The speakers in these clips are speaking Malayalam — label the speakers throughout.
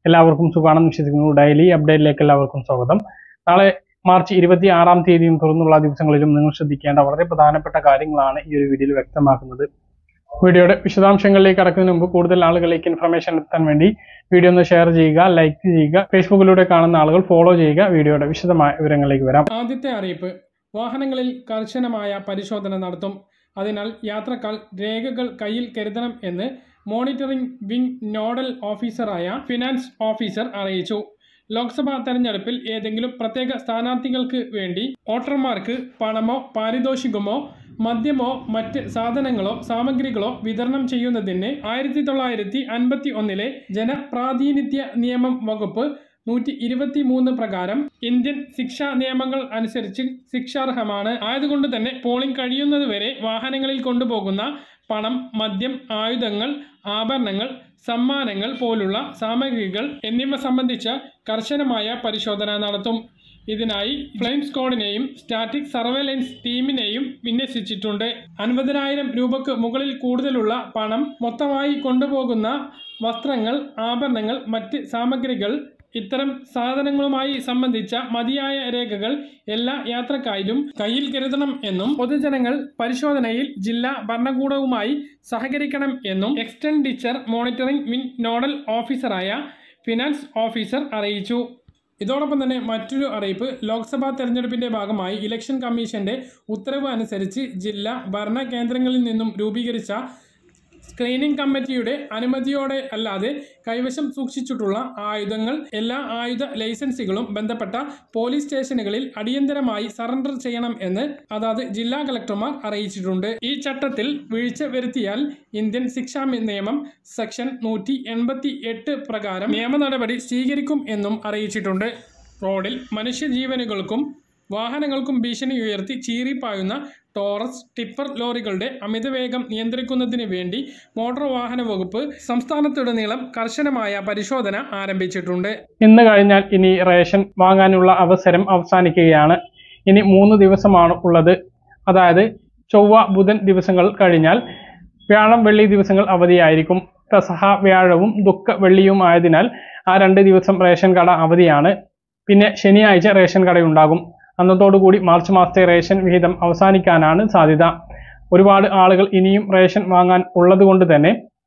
Speaker 1: എല്ലാവർക്കും സുഖാണെന്ന് വിശ്വസിക്കുന്നു ഡെയിലി അപ്ഡേറ്റിലേക്ക് എല്ലാവർക്കും സ്വാഗതം നാളെ മാർച്ച് ഇരുപത്തി ആറാം തീയതിയും തുറന്നുള്ള ദിവസങ്ങളിലും നിങ്ങൾ ശ്രദ്ധിക്കേണ്ട വളരെ പ്രധാനപ്പെട്ട കാര്യങ്ങളാണ് ഈ ഒരു വീഡിയോയിൽ വ്യക്തമാക്കുന്നത് വീഡിയോയുടെ വിശദാംശങ്ങളിലേക്ക് കടക്കുന്നതിന് മുമ്പ് കൂടുതൽ ആളുകളിലേക്ക് ഇൻഫർമേഷൻ എത്താൻ വേണ്ടി വീഡിയോ ഒന്ന് ഷെയർ ചെയ്യുക ലൈക്ക് ചെയ്യുക ഫേസ്ബുക്കിലൂടെ കാണുന്ന ആളുകൾ ഫോളോ ചെയ്യുക വീഡിയോയുടെ വിശദമായ വിവരങ്ങളിലേക്ക് വരാം
Speaker 2: ആദ്യത്തെ അറിയിപ്പ് വാഹനങ്ങളിൽ കർശനമായ പരിശോധന നടത്തും അതിനാൽ യാത്രക്കാർ രേഖകൾ കയ്യിൽ കരുതണം എന്ന് മോണിറ്ററിംഗ് വിംഗ് നോഡൽ ഓഫീസറായ ഫിനാൻസ് ഓഫീസർ അറിയിച്ചു ലോക്സഭാ തെരഞ്ഞെടുപ്പിൽ ഏതെങ്കിലും പ്രത്യേക സ്ഥാനാർത്ഥികൾക്ക് വേണ്ടി വോട്ടർമാർക്ക് പണമോ പാരിതോഷികമോ മദ്യമോ മറ്റ് സാധനങ്ങളോ സാമഗ്രികളോ വിതരണം ചെയ്യുന്നതിന് ആയിരത്തി തൊള്ളായിരത്തി അൻപത്തി ഒന്നിലെ ജനപ്രാതിനിധ്യ നിയമം വകുപ്പ് നൂറ്റി ഇരുപത്തി മൂന്ന് പ്രകാരം ഇന്ത്യൻ ശിക്ഷാ നിയമങ്ങൾ അനുസരിച്ച് ശിക്ഷാർഹമാണ് ആയതുകൊണ്ട് തന്നെ പോളിംഗ് കഴിയുന്നതുവരെ വാഹനങ്ങളിൽ കൊണ്ടുപോകുന്ന പണം മദ്യം ആയുധങ്ങൾ ആഭരണങ്ങൾ സമ്മാനങ്ങൾ പോലുള്ള സാമഗ്രികൾ എന്നിവ സംബന്ധിച്ച കർശനമായ പരിശോധന നടത്തും ഇതിനായി ഫ്ലെയിം സ്ക്വാഡിനെയും സ്റ്റാറ്റിക് സർവേലൻസ് ടീമിനെയും വിന്യസിച്ചിട്ടുണ്ട് അൻപതിനായിരം രൂപക്ക് മുകളിൽ കൂടുതലുള്ള പണം മൊത്തമായി കൊണ്ടുപോകുന്ന വസ്ത്രങ്ങൾ ആഭരണങ്ങൾ മറ്റ് സാമഗ്രികൾ ഇത്തരം സാധനങ്ങളുമായി സംബന്ധിച്ച മതിയായ രേഖകൾ എല്ലാ യാത്രക്കാരും കയ്യിൽ കരുതണം എന്നും പൊതുജനങ്ങൾ പരിശോധനയിൽ ജില്ലാ ഭരണകൂടവുമായി സഹകരിക്കണം എന്നും എക്സ്റ്റൻഡിച്ചർ മോണിറ്ററിംഗ് വിൻ നോഡൽ ഓഫീസറായ ഫിനാൻസ് ഓഫീസർ അറിയിച്ചു ഇതോടൊപ്പം തന്നെ മറ്റൊരു അറിയിപ്പ് ലോക്സഭാ തെരഞ്ഞെടുപ്പിന്റെ ഭാഗമായി ഇലക്ഷൻ കമ്മീഷന്റെ ഉത്തരവ് അനുസരിച്ച് ജില്ലാ ഭരണ കേന്ദ്രങ്ങളിൽ നിന്നും രൂപീകരിച്ച സ്ക്രീനിംഗ് കമ്മിറ്റിയുടെ അനുമതിയോടെ അല്ലാതെ കൈവശം സൂക്ഷിച്ചിട്ടുള്ള ആയുധങ്ങൾ എല്ലാ ആയുധ ലൈസൻസുകളും ബന്ധപ്പെട്ട പോലീസ് സ്റ്റേഷനുകളിൽ അടിയന്തരമായി സറണ്ടർ ചെയ്യണം എന്ന് അതാത് ജില്ലാ കളക്ടർമാർ അറിയിച്ചിട്ടുണ്ട് ഈ ചട്ടത്തിൽ വീഴ്ച വരുത്തിയാൽ ഇന്ത്യൻ ശിക്ഷാ നിയമം സെക്ഷൻ നൂറ്റി എൺപത്തി എട്ട് പ്രകാരം നിയമ നടപടി സ്വീകരിക്കും എന്നും അറിയിച്ചിട്ടുണ്ട് റോഡിൽ മനുഷ്യജീവനുകൾക്കും വാഹനങ്ങൾക്കും ഭീഷണി ഉയർത്തി ചീറിപ്പായുന്ന ടോറസ് ടിപ്പർ ലോറികളുടെ അമിതവേഗം നിയന്ത്രിക്കുന്നതിന് വേണ്ടി മോട്ടോർ വാഹന വകുപ്പ് സംസ്ഥാനത്തുടനീളം കർശനമായ പരിശോധന ആരംഭിച്ചിട്ടുണ്ട്
Speaker 1: ഇന്ന് കഴിഞ്ഞാൽ ഇനി റേഷൻ വാങ്ങാനുള്ള അവസരം അവസാനിക്കുകയാണ് ഇനി മൂന്ന് ദിവസമാണ് ഉള്ളത് അതായത് ചൊവ്വ ബുധൻ ദിവസങ്ങൾ കഴിഞ്ഞാൽ വ്യാഴം വെള്ളി ദിവസങ്ങൾ അവധിയായിരിക്കും പെസഹ വ്യാഴവും ദുഃഖ വെള്ളിയും ആയതിനാൽ ആ രണ്ട് ദിവസം റേഷൻ കട അവധിയാണ് പിന്നെ ശനിയാഴ്ച റേഷൻ കടയുണ്ടാകും അന്നത്തോടുകൂടി മാർച്ച് മാസത്തെ റേഷൻ വിഹിതം അവസാനിക്കാനാണ് സാധ്യത ഒരുപാട് ആളുകൾ ഇനിയും റേഷൻ വാങ്ങാൻ ഉള്ളത് കൊണ്ട് തന്നെ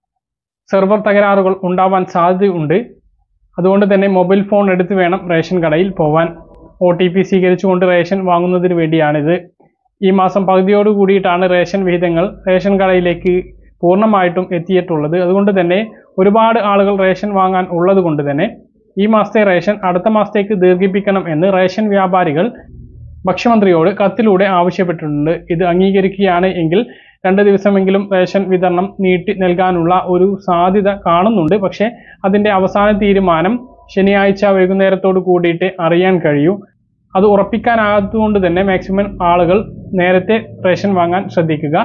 Speaker 1: സെർവർ തകരാറുകൾ ഉണ്ടാവാൻ സാധ്യതയുണ്ട് അതുകൊണ്ട് തന്നെ മൊബൈൽ ഫോൺ എടുത്ത് വേണം റേഷൻ കടയിൽ പോവാൻ ഒ ടി പി സ്വീകരിച്ചുകൊണ്ട് റേഷൻ വാങ്ങുന്നതിന് വേണ്ടിയാണിത് ഈ മാസം പകുതിയോട് കൂടിയിട്ടാണ് റേഷൻ വിഹിതങ്ങൾ റേഷൻ കടയിലേക്ക് പൂർണ്ണമായിട്ടും എത്തിയിട്ടുള്ളത് അതുകൊണ്ട് തന്നെ ഒരുപാട് ആളുകൾ റേഷൻ വാങ്ങാൻ ഉള്ളത് കൊണ്ട് തന്നെ ഈ മാസത്തെ റേഷൻ അടുത്ത മാസത്തേക്ക് ദീർഘിപ്പിക്കണം എന്ന് റേഷൻ വ്യാപാരികൾ ഭക്ഷ്യമന്ത്രിയോട് കത്തിലൂടെ ആവശ്യപ്പെട്ടിട്ടുണ്ട് ഇത് അംഗീകരിക്കുകയാണ് എങ്കിൽ രണ്ട് ദിവസമെങ്കിലും റേഷൻ വിതരണം നീട്ടി നൽകാനുള്ള ഒരു സാധ്യത കാണുന്നുണ്ട് പക്ഷേ അതിൻ്റെ അവസാന തീരുമാനം ശനിയാഴ്ച വൈകുന്നേരത്തോട് കൂടിയിട്ട് അറിയാൻ കഴിയൂ അത് ഉറപ്പിക്കാനാകാത്തതുകൊണ്ട് തന്നെ മാക്സിമം ആളുകൾ നേരത്തെ റേഷൻ വാങ്ങാൻ ശ്രദ്ധിക്കുക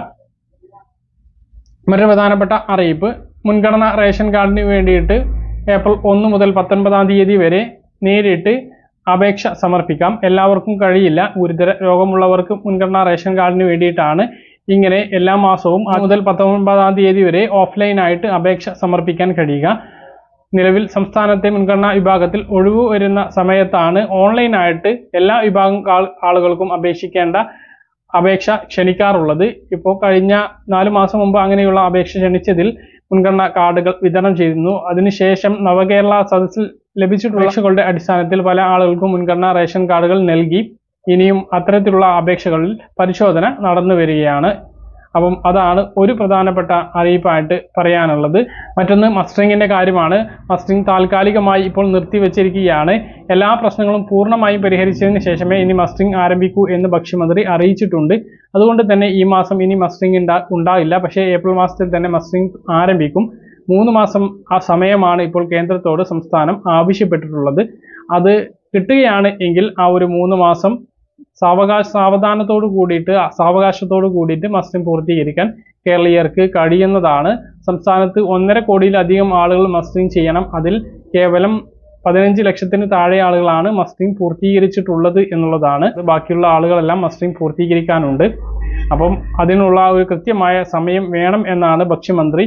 Speaker 1: മറ്റൊരു പ്രധാനപ്പെട്ട അറിയിപ്പ് മുൻഗണന റേഷൻ കാർഡിന് വേണ്ടിയിട്ട് ഏപ്രിൽ ഒന്ന് മുതൽ പത്തൊൻപതാം തീയതി വരെ നേരിട്ട് അപേക്ഷ സമർപ്പിക്കാം എല്ലാവർക്കും കഴിയില്ല ഗുരുതര രോഗമുള്ളവർക്ക് മുൻഗണന റേഷൻ കാർഡിന് വേണ്ടിയിട്ടാണ് ഇങ്ങനെ എല്ലാ മാസവും ആറ് മുതൽ പത്തൊൻപതാം തീയതി വരെ ഓഫ്ലൈനായിട്ട് അപേക്ഷ സമർപ്പിക്കാൻ കഴിയുക നിലവിൽ സംസ്ഥാനത്തെ മുൻഗണനാ വിഭാഗത്തിൽ ഒഴിവ് വരുന്ന സമയത്താണ് ഓൺലൈനായിട്ട് എല്ലാ വിഭാഗം ആൾ- ആളുകൾക്കും അപേക്ഷിക്കേണ്ട അപേക്ഷ ക്ഷണിക്കാറുള്ളത് ഇപ്പോൾ കഴിഞ്ഞ നാല് മാസം മുമ്പ് അങ്ങനെയുള്ള അപേക്ഷ ക്ഷണിച്ചതിൽ മുൻഗണനാ കാർഡുകൾ വിതരണം ചെയ്തിരുന്നു അതിനുശേഷം നവകേരള സദസ്സിൽ ലഭിച്ചിട്ടുള്ള അപേക്ഷകളുടെ അടിസ്ഥാനത്തിൽ പല ആളുകൾക്കും മുൻഗണനാ റേഷൻ കാർഡുകൾ നൽകി ഇനിയും അത്തരത്തിലുള്ള അപേക്ഷകളിൽ പരിശോധന നടന്നു വരികയാണ് അപ്പം അതാണ് ഒരു പ്രധാനപ്പെട്ട അറിയിപ്പായിട്ട് പറയാനുള്ളത് മറ്റൊന്ന് മസ്റ്ററിങ്ങിന്റെ കാര്യമാണ് മസ്റ്ററിങ് താൽക്കാലികമായി ഇപ്പോൾ നിർത്തിവെച്ചിരിക്കുകയാണ് എല്ലാ പ്രശ്നങ്ങളും പൂർണ്ണമായും പരിഹരിച്ചതിന് ശേഷമേ ഇനി മസ്റ്ററിങ് ആരംഭിക്കൂ എന്ന് ഭക്ഷ്യമന്ത്രി അറിയിച്ചിട്ടുണ്ട് അതുകൊണ്ട് തന്നെ ഈ മാസം ഇനി മസ്റ്ററിങ് ഉണ്ടാ ഉണ്ടാകില്ല പക്ഷേ ഏപ്രിൽ മാസത്തിൽ തന്നെ മസ്റ്ററിങ് ആരംഭിക്കും മൂന്ന് മാസം ആ സമയമാണ് ഇപ്പോൾ കേന്ദ്രത്തോട് സംസ്ഥാനം ആവശ്യപ്പെട്ടിട്ടുള്ളത് അത് കിട്ടുകയാണ് എങ്കിൽ ആ ഒരു മൂന്ന് മാസം സാവകാശ സാവധാനത്തോട് കൂടിയിട്ട് സാവകാശത്തോട് കൂടിയിട്ട് മസ്റ്റിംഗ് പൂർത്തീകരിക്കാൻ കേരളീയർക്ക് കഴിയുന്നതാണ് സംസ്ഥാനത്ത് ഒന്നര കോടിയിലധികം ആളുകൾ മസ്റ്റിംഗ് ചെയ്യണം അതിൽ കേവലം പതിനഞ്ച് ലക്ഷത്തിന് താഴെ ആളുകളാണ് മസ്റ്റിംഗ് പൂർത്തീകരിച്ചിട്ടുള്ളത് എന്നുള്ളതാണ് ബാക്കിയുള്ള ആളുകളെല്ലാം മസ്റ്റിംഗ് പൂർത്തീകരിക്കാനുണ്ട് അപ്പം അതിനുള്ള ഒരു കൃത്യമായ സമയം വേണം എന്നാണ് ഭക്ഷ്യമന്ത്രി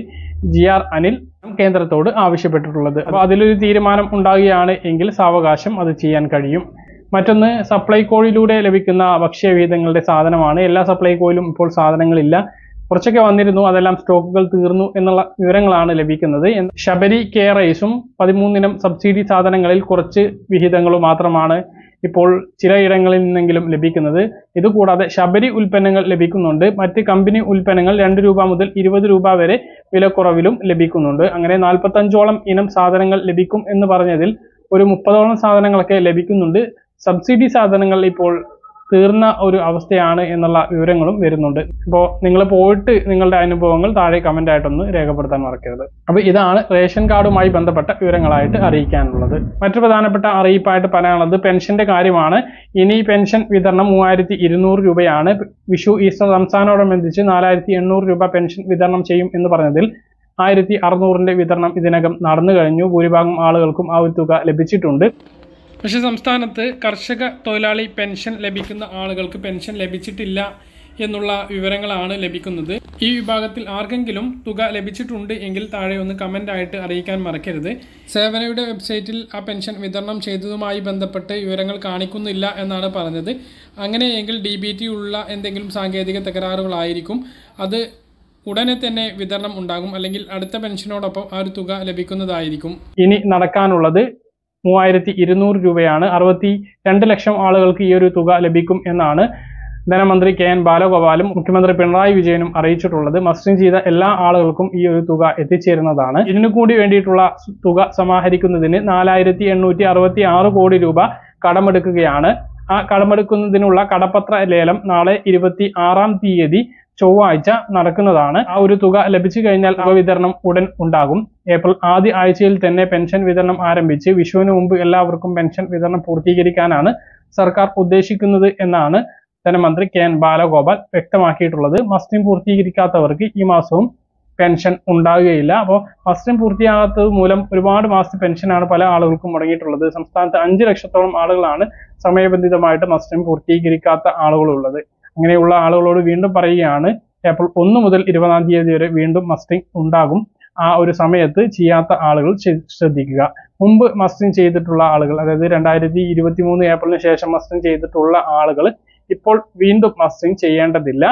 Speaker 1: ജി ആർ അനിൽ കേന്ദ്രത്തോട് ആവശ്യപ്പെട്ടിട്ടുള്ളത് അപ്പോൾ അതിലൊരു തീരുമാനം ഉണ്ടാകുകയാണ് എങ്കിൽ സാവകാശം അത് ചെയ്യാൻ കഴിയും മറ്റൊന്ന് സപ്ലൈകോയിലൂടെ ലഭിക്കുന്ന ഭക്ഷ്യവിഹിതങ്ങളുടെ സാധനമാണ് എല്ലാ സപ്ലൈകോയിലും ഇപ്പോൾ സാധനങ്ങളില്ല കുറച്ചൊക്കെ വന്നിരുന്നു അതെല്ലാം സ്റ്റോക്കുകൾ തീർന്നു എന്നുള്ള വിവരങ്ങളാണ് ലഭിക്കുന്നത് എന്ന് ശബരി കെ റൈസും പതിമൂന്നിനം സബ്സിഡി സാധനങ്ങളിൽ കുറച്ച് വിഹിതങ്ങളും മാത്രമാണ് ഇപ്പോൾ ചിലയിടങ്ങളിൽ നിന്നെങ്കിലും ലഭിക്കുന്നത് ഇതുകൂടാതെ ശബരി ഉൽപ്പന്നങ്ങൾ ലഭിക്കുന്നുണ്ട് മറ്റ് കമ്പനി ഉൽപ്പന്നങ്ങൾ രണ്ട് രൂപ മുതൽ ഇരുപത് രൂപ വരെ വിലക്കുറവിലും ലഭിക്കുന്നുണ്ട് അങ്ങനെ നാൽപ്പത്തഞ്ചോളം ഇനം സാധനങ്ങൾ ലഭിക്കും എന്ന് പറഞ്ഞതിൽ ഒരു മുപ്പതോളം സാധനങ്ങളൊക്കെ ലഭിക്കുന്നുണ്ട് സബ്സിഡി സാധനങ്ങൾ ഇപ്പോൾ തീർന്ന ഒരു അവസ്ഥയാണ് എന്നുള്ള വിവരങ്ങളും വരുന്നുണ്ട് അപ്പോൾ നിങ്ങൾ പോയിട്ട് നിങ്ങളുടെ അനുഭവങ്ങൾ താഴെ കമന്റ് ആയിട്ടൊന്ന് രേഖപ്പെടുത്താൻ മറക്കരുത് അപ്പോൾ ഇതാണ് റേഷൻ കാർഡുമായി ബന്ധപ്പെട്ട വിവരങ്ങളായിട്ട് അറിയിക്കാനുള്ളത് മറ്റു പ്രധാനപ്പെട്ട അറിയിപ്പായിട്ട് പറയാനുള്ളത് പെൻഷന്റെ കാര്യമാണ് ഇനി പെൻഷൻ വിതരണം മൂവായിരത്തി ഇരുന്നൂറ് രൂപയാണ് വിഷു ഈസ്റ്റർ റംസാനോടനുബന്ധിച്ച് നാലായിരത്തി എണ്ണൂറ് രൂപ പെൻഷൻ വിതരണം ചെയ്യും എന്ന് പറഞ്ഞതിൽ ആയിരത്തി അറുന്നൂറിന്റെ വിതരണം ഇതിനകം നടന്നു കഴിഞ്ഞു ഭൂരിഭാഗം ആളുകൾക്കും ആ ഒരു തുക ലഭിച്ചിട്ടുണ്ട്
Speaker 2: പക്ഷേ സംസ്ഥാനത്ത് കർഷക തൊഴിലാളി പെൻഷൻ ലഭിക്കുന്ന ആളുകൾക്ക് പെൻഷൻ ലഭിച്ചിട്ടില്ല എന്നുള്ള വിവരങ്ങളാണ് ലഭിക്കുന്നത് ഈ വിഭാഗത്തിൽ ആർക്കെങ്കിലും തുക ലഭിച്ചിട്ടുണ്ട് എങ്കിൽ താഴെ ഒന്ന് കമൻ്റ് ആയിട്ട് അറിയിക്കാൻ മറക്കരുത് സേവനയുടെ വെബ്സൈറ്റിൽ ആ പെൻഷൻ വിതരണം ചെയ്തതുമായി ബന്ധപ്പെട്ട് വിവരങ്ങൾ കാണിക്കുന്നില്ല എന്നാണ് പറഞ്ഞത് അങ്ങനെയെങ്കിൽ ഡി ബി ടി ഉള്ള എന്തെങ്കിലും സാങ്കേതിക തകരാറുകളായിരിക്കും അത് ഉടനെ തന്നെ വിതരണം ഉണ്ടാകും അല്ലെങ്കിൽ അടുത്ത പെൻഷനോടൊപ്പം ആ ഒരു തുക ലഭിക്കുന്നതായിരിക്കും
Speaker 1: ഇനി നടക്കാനുള്ളത് മൂവായിരത്തി ഇരുന്നൂറ് രൂപയാണ് അറുപത്തി രണ്ട് ലക്ഷം ആളുകൾക്ക് ഈ ഒരു തുക ലഭിക്കും എന്നാണ് ധനമന്ത്രി കെ എൻ ബാലഗോപാലും മുഖ്യമന്ത്രി പിണറായി വിജയനും അറിയിച്ചിട്ടുള്ളത് മസ്റ്ററിംഗ് ചെയ്ത എല്ലാ ആളുകൾക്കും ഈ ഒരു തുക എത്തിച്ചേരുന്നതാണ് ഇതിനു കൂടി വേണ്ടിയിട്ടുള്ള തുക സമാഹരിക്കുന്നതിന് നാലായിരത്തി എണ്ണൂറ്റി അറുപത്തി ആറ് കോടി രൂപ കടമെടുക്കുകയാണ് ആ കടമെടുക്കുന്നതിനുള്ള കടപ്പത്ര ലേലം നാളെ ഇരുപത്തി ആറാം തീയതി ചൊവ്വാഴ്ച നടക്കുന്നതാണ് ആ ഒരു തുക ലഭിച്ചു കഴിഞ്ഞാൽ തുക വിതരണം ഉടൻ ഉണ്ടാകും ഏപ്രിൽ ആദ്യ ആഴ്ചയിൽ തന്നെ പെൻഷൻ വിതരണം ആരംഭിച്ച് വിഷുവിന് മുമ്പ് എല്ലാവർക്കും പെൻഷൻ വിതരണം പൂർത്തീകരിക്കാനാണ് സർക്കാർ ഉദ്ദേശിക്കുന്നത് എന്നാണ് ധനമന്ത്രി കെ എൻ ബാലഗോപാൽ വ്യക്തമാക്കിയിട്ടുള്ളത് മസ്റ്റിംഗ് പൂർത്തീകരിക്കാത്തവർക്ക് ഈ മാസവും പെൻഷൻ ഉണ്ടാകുകയില്ല അപ്പോൾ മസ്റ്റിംഗ് പൂർത്തിയാകാത്തത് മൂലം ഒരുപാട് മാസത്തെ പെൻഷനാണ് പല ആളുകൾക്കും മുടങ്ങിയിട്ടുള്ളത് സംസ്ഥാനത്ത് അഞ്ച് ലക്ഷത്തോളം ആളുകളാണ് സമയബന്ധിതമായിട്ട് മസ്റ്റിംഗ് പൂർത്തീകരിക്കാത്ത ആളുകളുള്ളത് അങ്ങനെയുള്ള ആളുകളോട് വീണ്ടും പറയുകയാണ് ഏപ്രിൽ ഒന്ന് മുതൽ ഇരുപതാം തീയതി വരെ വീണ്ടും മസ്റ്റിംഗ് ഉണ്ടാകും ആ ഒരു സമയത്ത് ചെയ്യാത്ത ആളുകൾ ശെ- ശ്രദ്ധിക്കുക മുമ്പ് മസ്റ്റിംഗ് ചെയ്തിട്ടുള്ള ആളുകൾ അതായത് രണ്ടായിരത്തി ഇരുപത്തി മൂന്ന് ഏപ്രിലിന് ശേഷം മസ്റ്റിംഗ് ചെയ്തിട്ടുള്ള ആളുകൾ ഇപ്പോൾ വീണ്ടും മസ്റ്റിംഗ് ചെയ്യേണ്ടതില്ല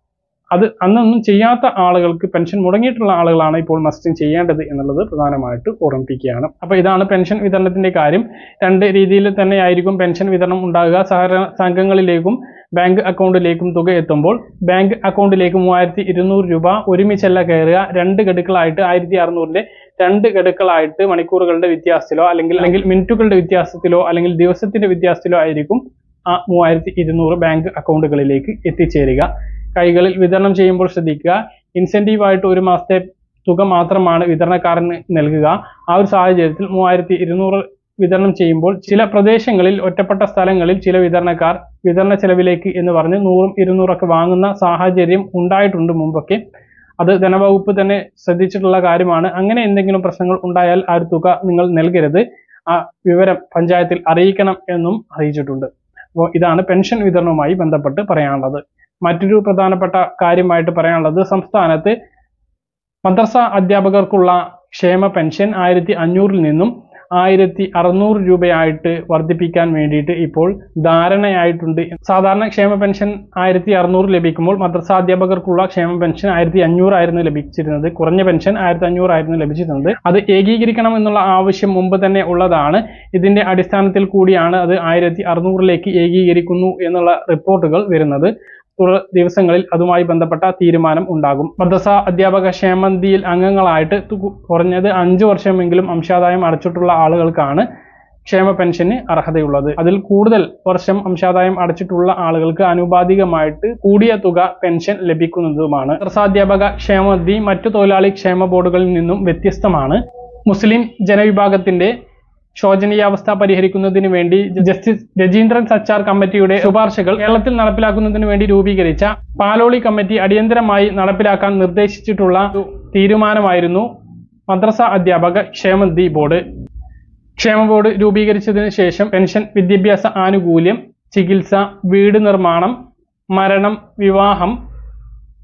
Speaker 1: അത് അന്നൊന്നും ചെയ്യാത്ത ആളുകൾക്ക് പെൻഷൻ മുടങ്ങിയിട്ടുള്ള ആളുകളാണ് ഇപ്പോൾ മസ്റ്റിംഗ് ചെയ്യേണ്ടത് എന്നുള്ളത് പ്രധാനമായിട്ട് ഓർമ്മിപ്പിക്കുകയാണ് അപ്പോൾ ഇതാണ് പെൻഷൻ വിതരണത്തിന്റെ കാര്യം രണ്ട് രീതിയിൽ തന്നെയായിരിക്കും പെൻഷൻ വിതരണം ഉണ്ടാകുക സഹകരണ സംഘങ്ങളിലേക്കും ബാങ്ക് അക്കൗണ്ടിലേക്കും തുക എത്തുമ്പോൾ ബാങ്ക് അക്കൗണ്ടിലേക്ക് മൂവായിരത്തി ഇരുന്നൂറ് രൂപ ഒരുമിച്ചല്ല കയറുക രണ്ട് ഗഡുക്കളായിട്ട് ആയിരത്തി അറുന്നൂറിന്റെ രണ്ട് ഗഡുക്കളായിട്ട് മണിക്കൂറുകളുടെ വ്യത്യാസത്തിലോ അല്ലെങ്കിൽ അല്ലെങ്കിൽ മിനിറ്റുകളുടെ വ്യത്യാസത്തിലോ അല്ലെങ്കിൽ ദിവസത്തിന്റെ വ്യത്യാസത്തിലോ ആയിരിക്കും ആ മൂവായിരത്തി ഇരുന്നൂറ് ബാങ്ക് അക്കൗണ്ടുകളിലേക്ക് എത്തിച്ചേരുക കൈകളിൽ വിതരണം ചെയ്യുമ്പോൾ ശ്രദ്ധിക്കുക ഇൻസെന്റീവ് ആയിട്ട് ഒരു മാസത്തെ തുക മാത്രമാണ് വിതരണക്കാരന് നൽകുക ആ ഒരു സാഹചര്യത്തിൽ മൂവായിരത്തി ഇരുന്നൂറ് വിതരണം ചെയ്യുമ്പോൾ ചില പ്രദേശങ്ങളിൽ ഒറ്റപ്പെട്ട സ്ഥലങ്ങളിൽ ചില വിതരണക്കാർ വിതരണ ചെലവിലേക്ക് എന്ന് പറഞ്ഞ് നൂറും ഇരുന്നൂറൊക്കെ വാങ്ങുന്ന സാഹചര്യം ഉണ്ടായിട്ടുണ്ട് മുമ്പൊക്കെ അത് ധനവകുപ്പ് തന്നെ ശ്രദ്ധിച്ചിട്ടുള്ള കാര്യമാണ് അങ്ങനെ എന്തെങ്കിലും പ്രശ്നങ്ങൾ ഉണ്ടായാൽ ആ ഒരു തുക നിങ്ങൾ നൽകരുത് ആ വിവരം പഞ്ചായത്തിൽ അറിയിക്കണം എന്നും അറിയിച്ചിട്ടുണ്ട് അപ്പോൾ ഇതാണ് പെൻഷൻ വിതരണവുമായി ബന്ധപ്പെട്ട് പറയാനുള്ളത് മറ്റൊരു പ്രധാനപ്പെട്ട കാര്യമായിട്ട് പറയാനുള്ളത് സംസ്ഥാനത്ത് മദ്രസ അധ്യാപകർക്കുള്ള ക്ഷേമ പെൻഷൻ ആയിരത്തി അഞ്ഞൂറിൽ നിന്നും ആയിരത്തി അറുന്നൂറ് രൂപയായിട്ട് വർദ്ധിപ്പിക്കാൻ വേണ്ടിയിട്ട് ഇപ്പോൾ ധാരണയായിട്ടുണ്ട് സാധാരണ ക്ഷേമ പെൻഷൻ ആയിരത്തി അറുന്നൂറ് ലഭിക്കുമ്പോൾ മദ്രസ അധ്യാപകർക്കുള്ള ക്ഷേമ പെൻഷൻ ആയിരത്തി അഞ്ഞൂറായിരുന്നു ലഭിച്ചിരുന്നത് കുറഞ്ഞ പെൻഷൻ ആയിരത്തി അഞ്ഞൂറായിരുന്നു ലഭിച്ചിരുന്നത് അത് ഏകീകരിക്കണം എന്നുള്ള ആവശ്യം മുമ്പ് തന്നെ ഉള്ളതാണ് ഇതിന്റെ അടിസ്ഥാനത്തിൽ കൂടിയാണ് അത് ആയിരത്തി അറുന്നൂറിലേക്ക് ഏകീകരിക്കുന്നു എന്നുള്ള റിപ്പോർട്ടുകൾ വരുന്നത് തുടർ ദിവസങ്ങളിൽ അതുമായി ബന്ധപ്പെട്ട തീരുമാനം ഉണ്ടാകും മദ്രസ അധ്യാപക ക്ഷേമനിധിയിൽ അംഗങ്ങളായിട്ട് തു- കുറഞ്ഞത് അഞ്ചു വർഷമെങ്കിലും അംശാദായം അടച്ചിട്ടുള്ള ആളുകൾക്കാണ് ക്ഷേമ പെൻഷന് അർഹതയുള്ളത് അതിൽ കൂടുതൽ വർഷം അംശാദായം അടച്ചിട്ടുള്ള ആളുകൾക്ക് ആനുപാതികമായിട്ട് കൂടിയ തുക പെൻഷൻ ലഭിക്കുന്നതുമാണ് മദ്രസാധ്യാപക ക്ഷേമനിധി മറ്റു തൊഴിലാളി ക്ഷേമ ബോർഡുകളിൽ നിന്നും വ്യത്യസ്തമാണ് മുസ്ലിം ജനവിഭാഗത്തിന്റെ ശോചനീയാവസ്ഥ പരിഹരിക്കുന്നതിന് വേണ്ടി ജസ്റ്റിസ് രജീന്ദ്രൻ സച്ചാർ കമ്മിറ്റിയുടെ ശുപാർശകൾ കേരളത്തിൽ നടപ്പിലാക്കുന്നതിന് വേണ്ടി രൂപീകരിച്ച പാലോളി കമ്മിറ്റി അടിയന്തരമായി നടപ്പിലാക്കാൻ നിർദ്ദേശിച്ചിട്ടുള്ള ഒരു തീരുമാനമായിരുന്നു മദ്രസ അധ്യാപക ക്ഷേമനിധി ബോർഡ് ക്ഷേമ ബോർഡ് രൂപീകരിച്ചതിന് ശേഷം പെൻഷൻ വിദ്യാഭ്യാസ ആനുകൂല്യം ചികിത്സ വീട് നിർമ്മാണം മരണം വിവാഹം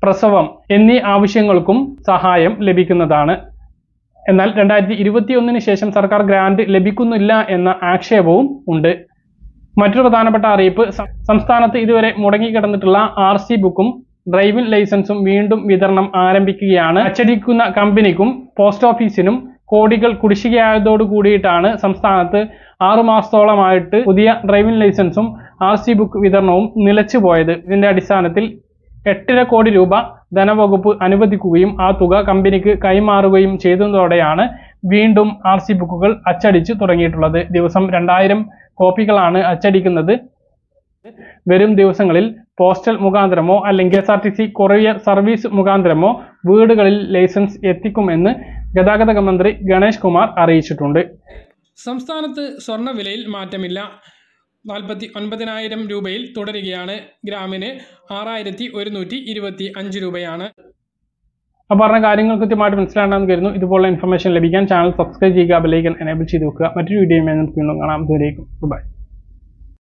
Speaker 1: പ്രസവം എന്നീ ആവശ്യങ്ങൾക്കും സഹായം ലഭിക്കുന്നതാണ് എന്നാൽ രണ്ടായിരത്തി ഇരുപത്തിയൊന്നിന് ശേഷം സർക്കാർ ഗ്രാന്റ് ലഭിക്കുന്നില്ല എന്ന ആക്ഷേപവും ഉണ്ട് മറ്റൊരു പ്രധാനപ്പെട്ട അറിയിപ്പ് സ- സംസ്ഥാനത്ത് ഇതുവരെ മുടങ്ങിക്കിടന്നിട്ടുള്ള ആർ സി ബുക്കും ഡ്രൈവിംഗ് ലൈസൻസും വീണ്ടും വിതരണം ആരംഭിക്കുകയാണ് അച്ചടിക്കുന്ന കമ്പനിക്കും പോസ്റ്റ് ഓഫീസിനും കോടികൾ കുടിശ്ശികയായതോട് കൂടിയിട്ടാണ് സംസ്ഥാനത്ത് ആറു മാസത്തോളമായിട്ട് പുതിയ ഡ്രൈവിംഗ് ലൈസൻസും ആർ സി ബുക്ക് വിതരണവും നിലച്ചുപോയത് ഇതിന്റെ അടിസ്ഥാനത്തിൽ എട്ടര കോടി രൂപ ധനവകുപ്പ് അനുവദിക്കുകയും ആ തുക കമ്പനിക്ക് കൈമാറുകയും ചെയ്തതോടെയാണ് വീണ്ടും ആർ സി ബുക്കുകൾ അച്ചടിച്ചു തുടങ്ങിയിട്ടുള്ളത് ദിവസം രണ്ടായിരം കോപ്പികളാണ് അച്ചടിക്കുന്നത് വരും ദിവസങ്ങളിൽ പോസ്റ്റൽ മുഖാന്തരമോ അല്ലെങ്കിൽ S R T C courier service മുഖാന്തരമോ വീടുകളിൽ ലൈസൻസ് എത്തിക്കുമെന്ന് ഗതാഗത മന്ത്രി ഗണേഷ് കുമാർ അറിയിച്ചിട്ടുണ്ട്
Speaker 2: സംസ്ഥാനത്ത് സ്വർണ്ണവിലയിൽ മാറ്റമില്ല നാൽപ്പത്തി ഒൻപതിനായിരം രൂപയിൽ തുടരുകയാണ് ഗ്രാമിന് ആറായിരത്തി ഒരുന്നൂറ്റി ഇരുപത്തി അഞ്ച് രൂപയാണ്
Speaker 1: അപ്പോൾ പറഞ്ഞ കാര്യങ്ങൾ കൃത്യമായിട്ട് മനസ്സിലാണെന്ന് കരുതുന്നു ഇതുപോലുള്ള ഇൻഫർമേഷൻ ലഭിക്കാൻ ചാനൽ സബ്സ്ക്രൈബ് ചെയ്യുക ബെലൈക്കൻ എനേബിൾ ചെയ്ത് വെക്കുക മറ്റൊരു വീഡിയോയുമായി നമുക്ക് വീണ്ടും കാണാം ദൂരേക്കും ബൈ